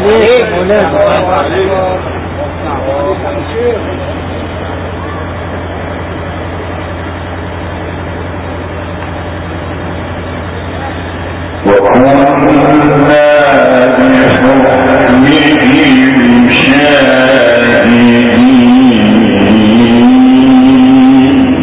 عليك مولانا بحكمهم شاهدين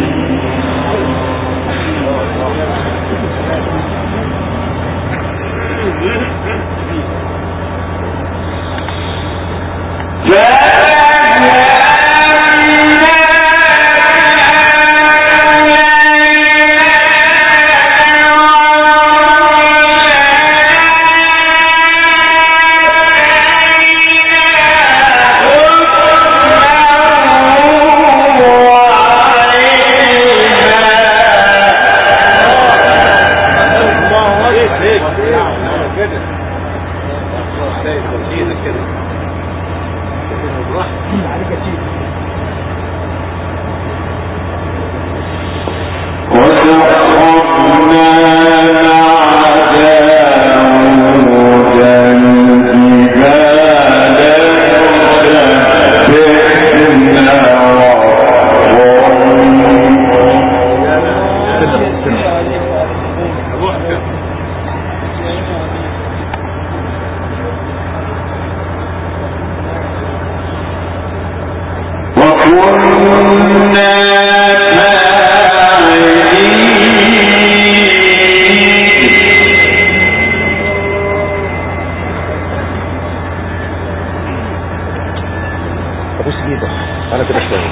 وسخرنا مع داود الجبال فسبحنا وكنا فاعلين ابوس ايدك انا كده شويه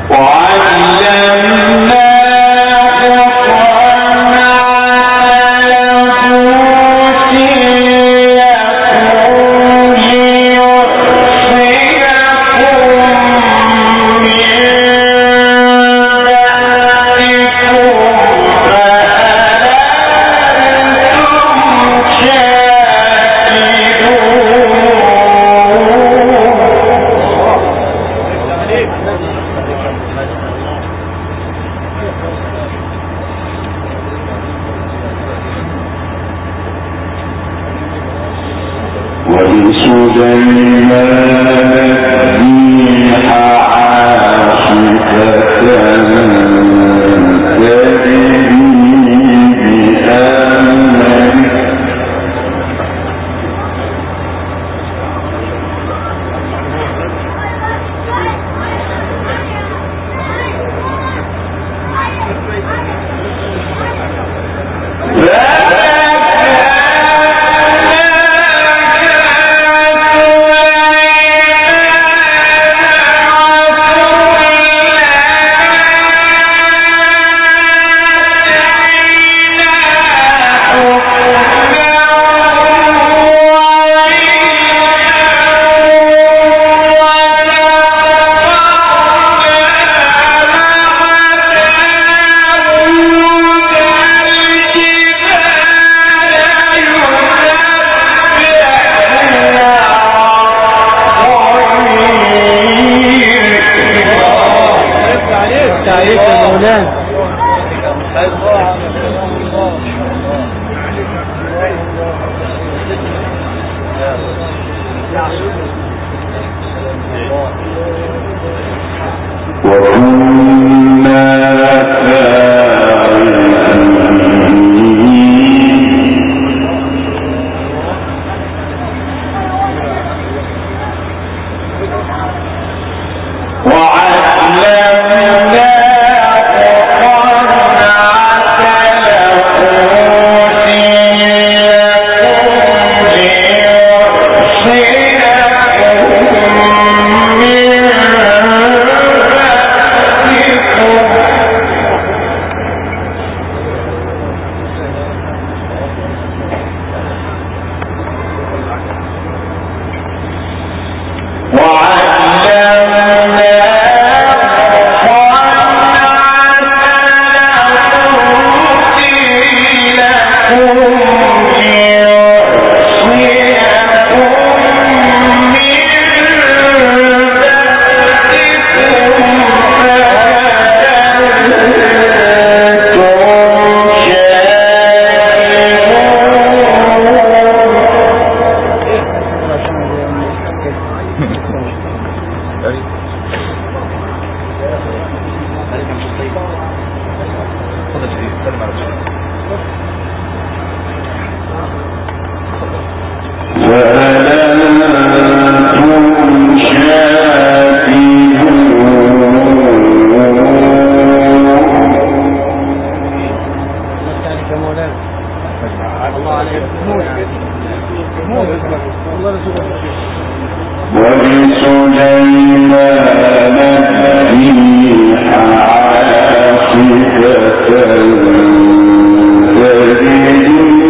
وعلمناه ولسليمان الريح عاصفة تجري بأمره عليك يا مولانا وكنا فاعلين وعلمناه صنعة لبوس لكم ولسليمان الريح عاصفة تجري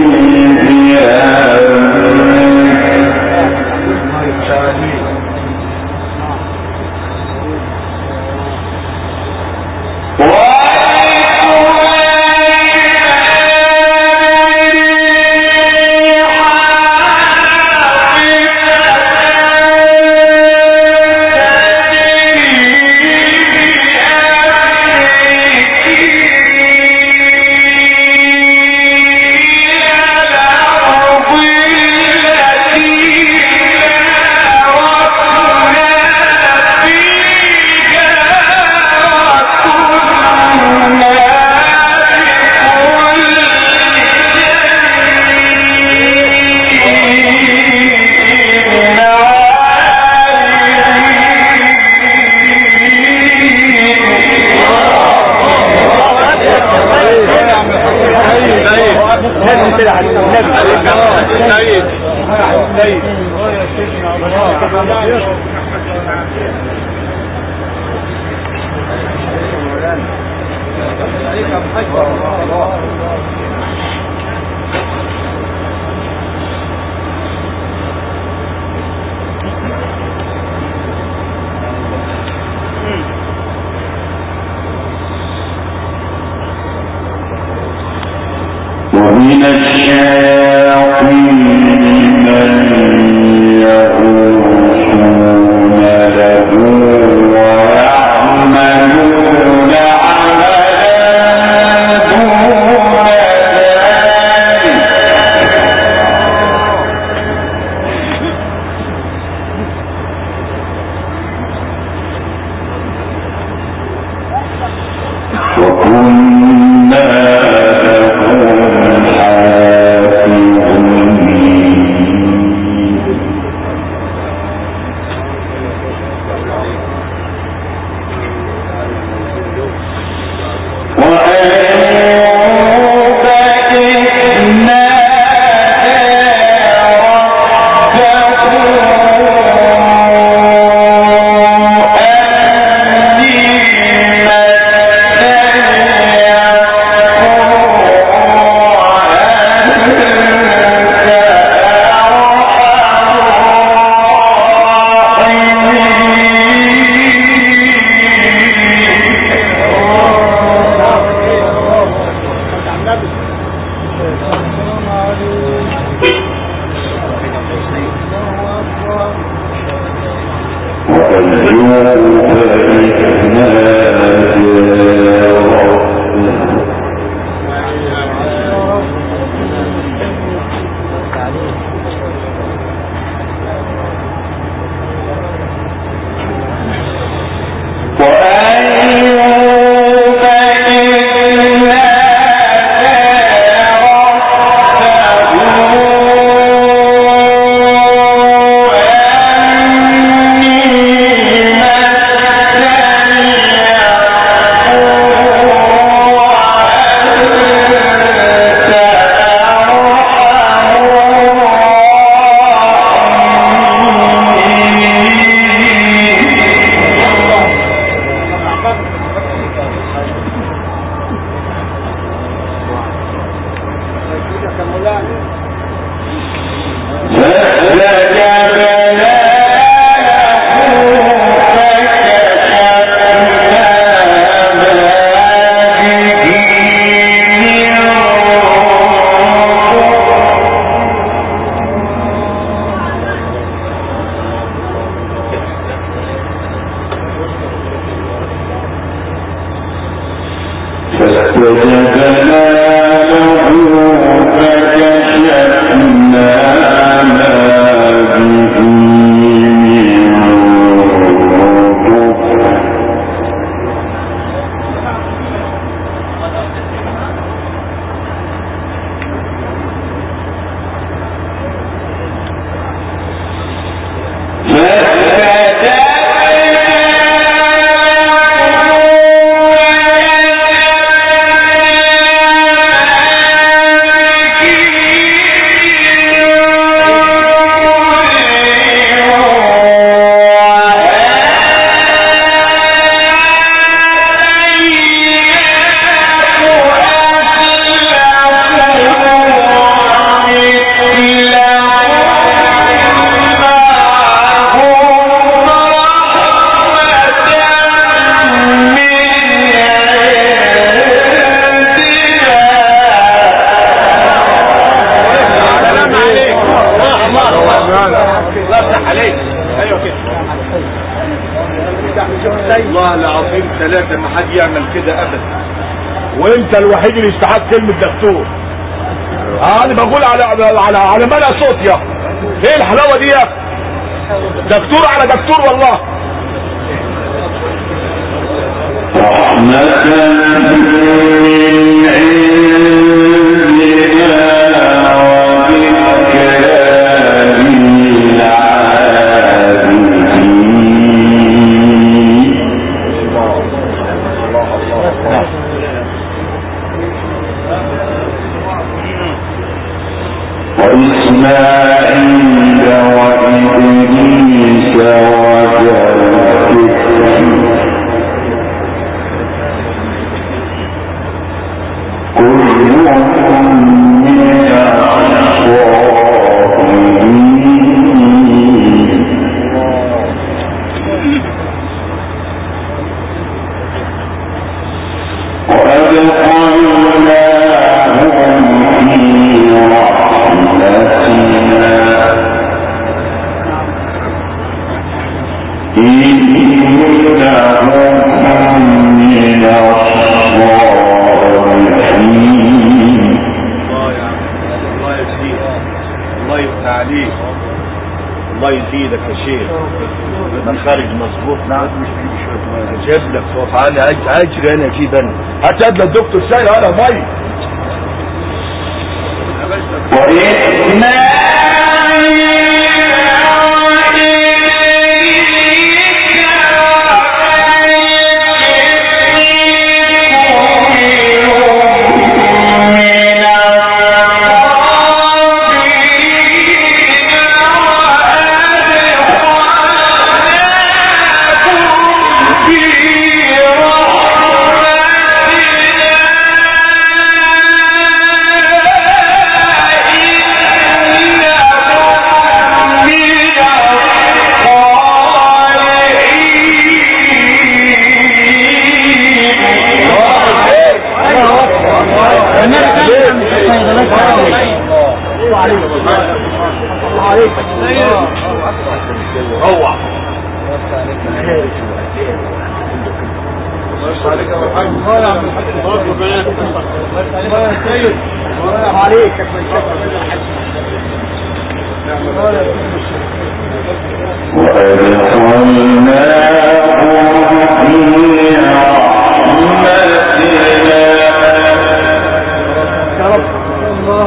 لازم كده حديث النبي ومن الشياطين من يغوصون له ويعملون عملا دون ذلك وكنا لهم حافظين وأيوب إذ نادى ربه أني وأيوب إذ نادى ربه وأيوب إذ نادى ربه أني مسني عليك ايوه كده والله العظيم ثلاثة ما حد يعمل كده ابدا وانت الوحيد اللي يستحق كلمة دكتور اه انا بقول على على على مدى صوت يا ايه الحلاوة دي يا دكتور على دكتور والله رحمة من عندنا وذكرى للعابدين وإسماعيل وإدريس وذا الكفر كل من الصالحين وأدخلناهم في رحمتنا إنهم من الصالحين الله يا عم الله يزيدك الله يفتح عليك الله يزيدك يا شيخ مخارج مظبوط نعم اجيب لك فوق تعالى أج- اجري انا اجيب انا هات يد الدكتور ساي على مي روح وأدخلناهم في رحمتنا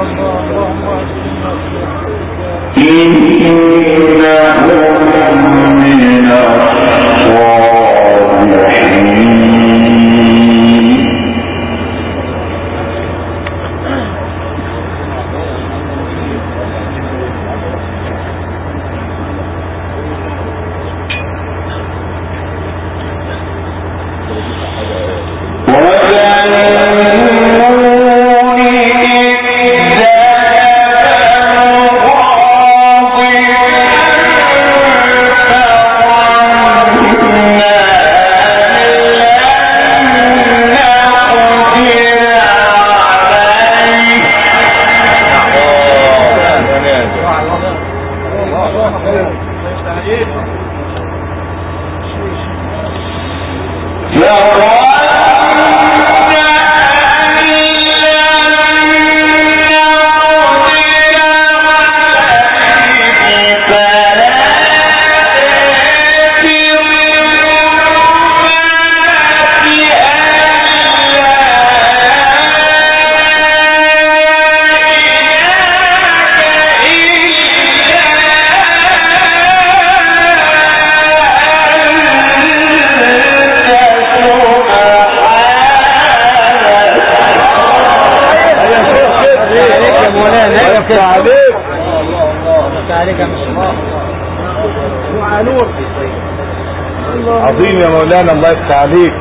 إنهم من الصالحين عظيم يا مولانا الله يفتح عليك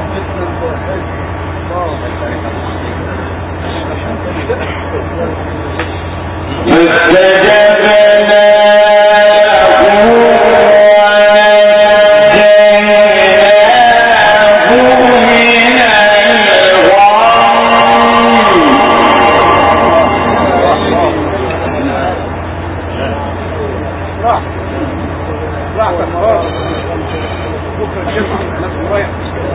فاستجبنا له ونجيناه من الغم راحتك خلاص بكره الجمعه الناس رايح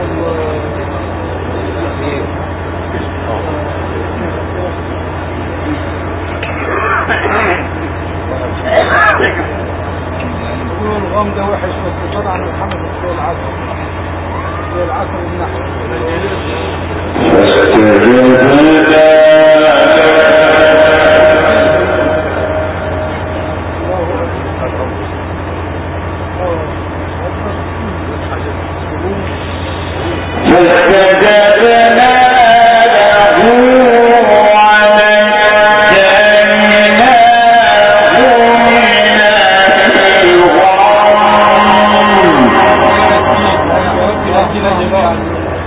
الغم ده وحش بس طبعا محمد زي العسل زي العسل النحو فاستجبنا له ونجيناه من الغم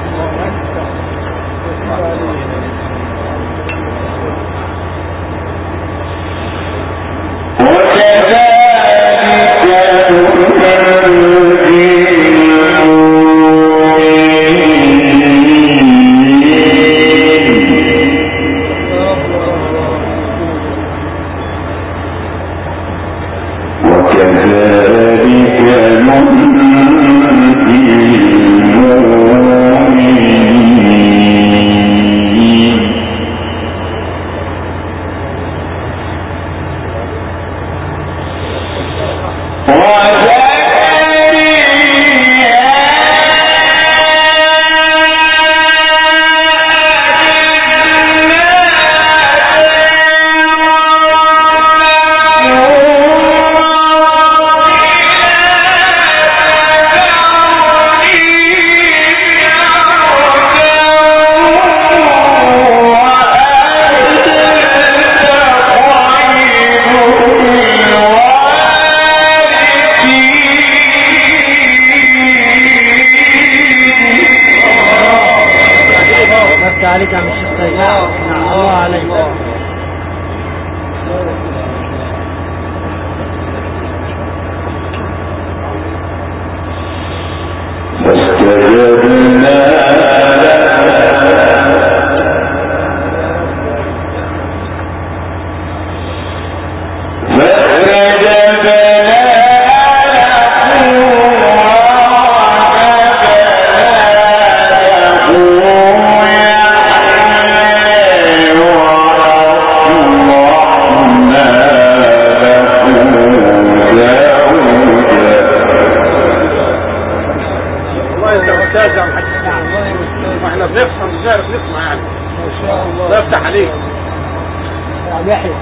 بس عليك يا عم الشيخ سيد الله عليك فاستجبنا فاستجبنا والله انت ممتاز يا محمد ما احنا بنفهم مش نعرف نسمع يعني ما شاء الله الله يفتح عليك يحيى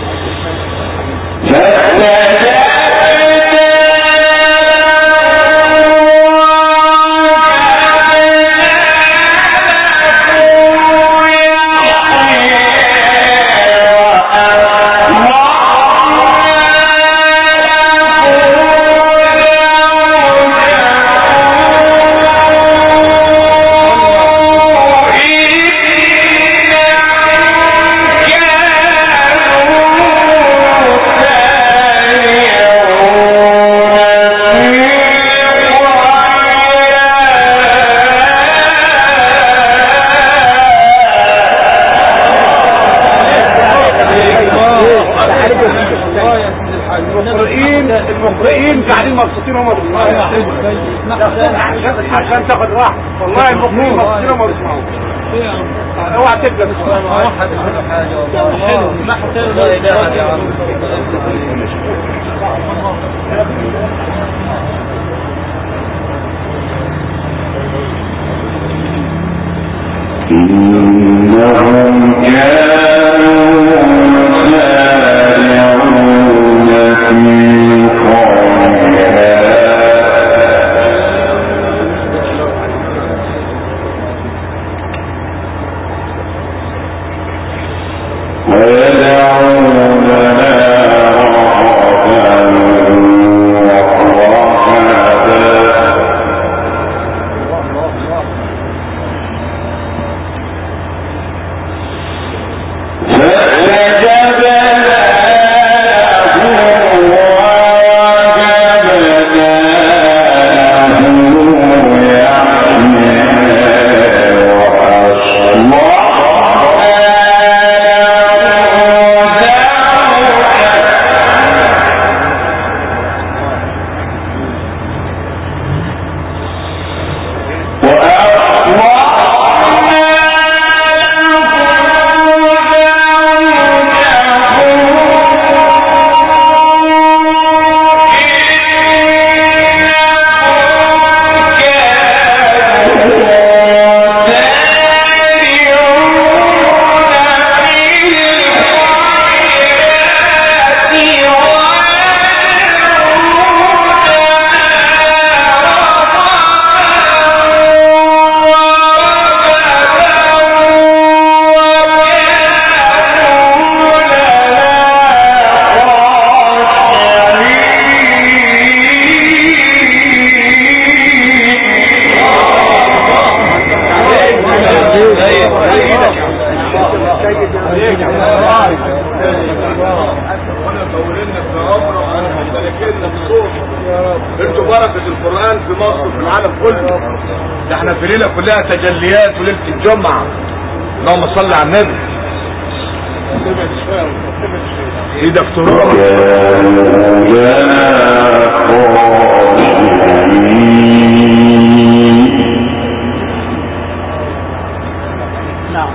المقرئين المقرئين قاعدين مبسوطين هم بيسمعوا عشان عشان تاخد راحه والله المقرئين مبسوطين هم بيسمعوا اوعى تبدا إنهم كانوا يسارعون في الخيرات ويدعوننا رغبا ورهبا بركة القرآن في مصر وفي العالم كله ده احنا في ليلة كلها تجليات وليلة الجمعة اللهم صل على النبي في دكتوراه نعم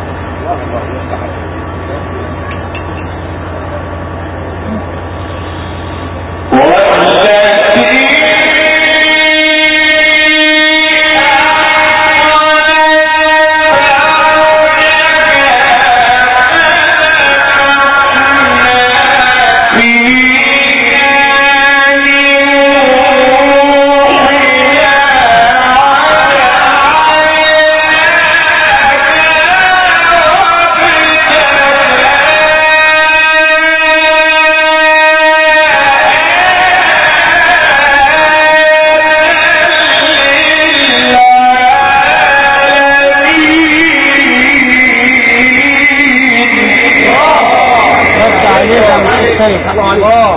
رد عليه ده مع الشيخ الله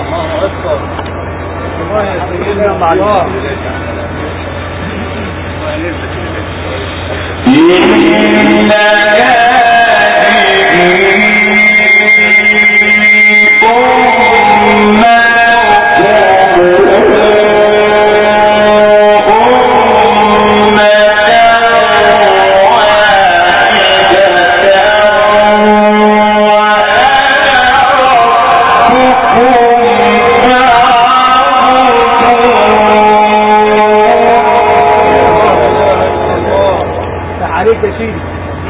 عليك يا سيدي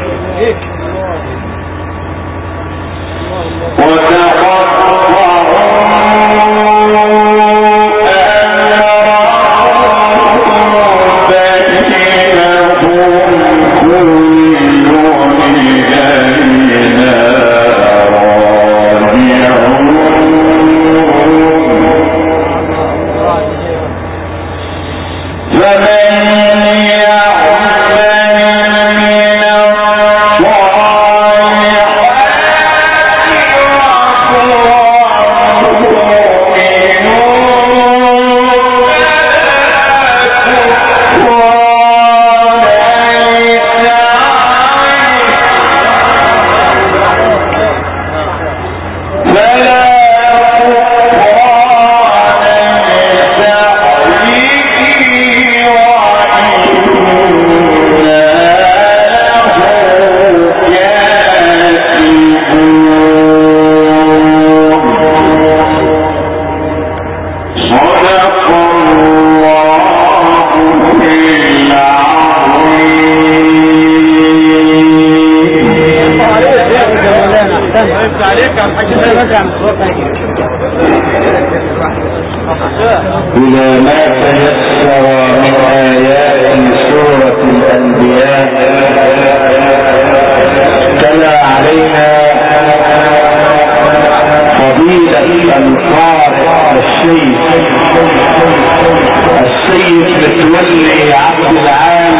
عليك يا الحاج إلى ما تيسر من آيات سورة الأنبياء تلا علينا فضيلة القارئ الشيخ السيد متولي عبد العال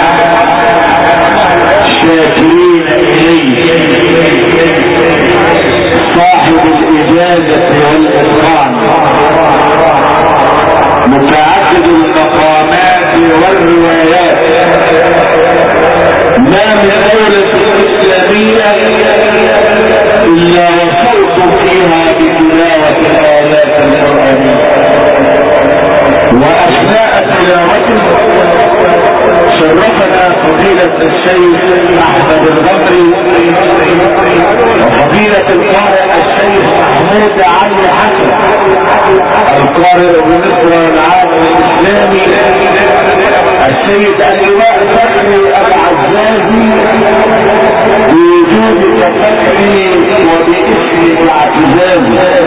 شاكرين إليه صاحب الإجازة والإكرام متعدد المقامات والروايات ما من دولة إسلامية إلا وصلت فيها بتلاوة الآيات القرآنية وأثناء تلاوته شرفنا فضيلة الشيخ أحمد الغمري وفضيلة القارئ الشيخ محمود علي حسن القارئ بمصر العالم الإسلامي السيد اللواء فخري العزازي بوجود تفكري وباسم اعتزازي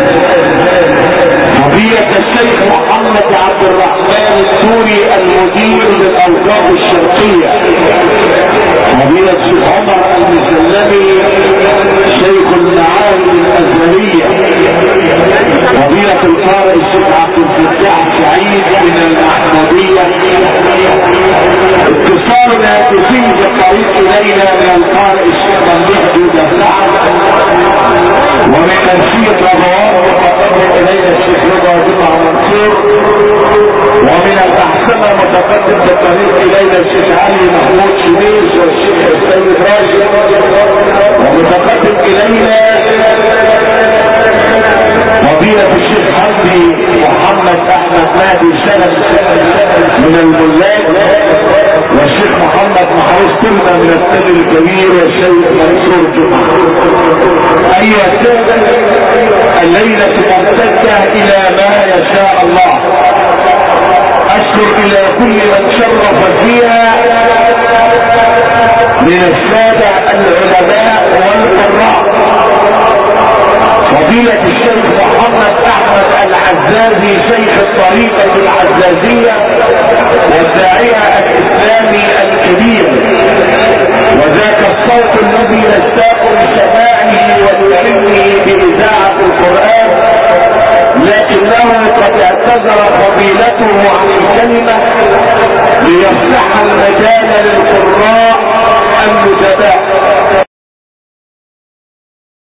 فضيلة الشيخ محمد عبد الرحمن السوري المدير للأوقاف الشرقية فضيلة الشيخ عمر المسلمي شيخ المعاهد الأزهرية فضيلة القارئ الشيخ عبد الفتاح سعيد من المحمودية اتصال هاتفي بطريق إلينا من القارئ الشيخ ممدوح سعد ومن الشيخ رضوان مقدم إلينا الشيخ رضا جمع منصور ومن الينا فضيلة الشيخ حمدي محمد احمد مهدي سلم من الملاك والشيخ محمد محروس كلمة من السيد الكبير والشيخ منصور جمعة ايها السادة الليلة ممتدة الى ما يشاء الله اشكر الى كل من شرف فيها من السادة العلماء والقراء فضيلة الشيخ محمد احمد العزازي شيخ الطريقة العزازية والداعية الاسلامي الكبير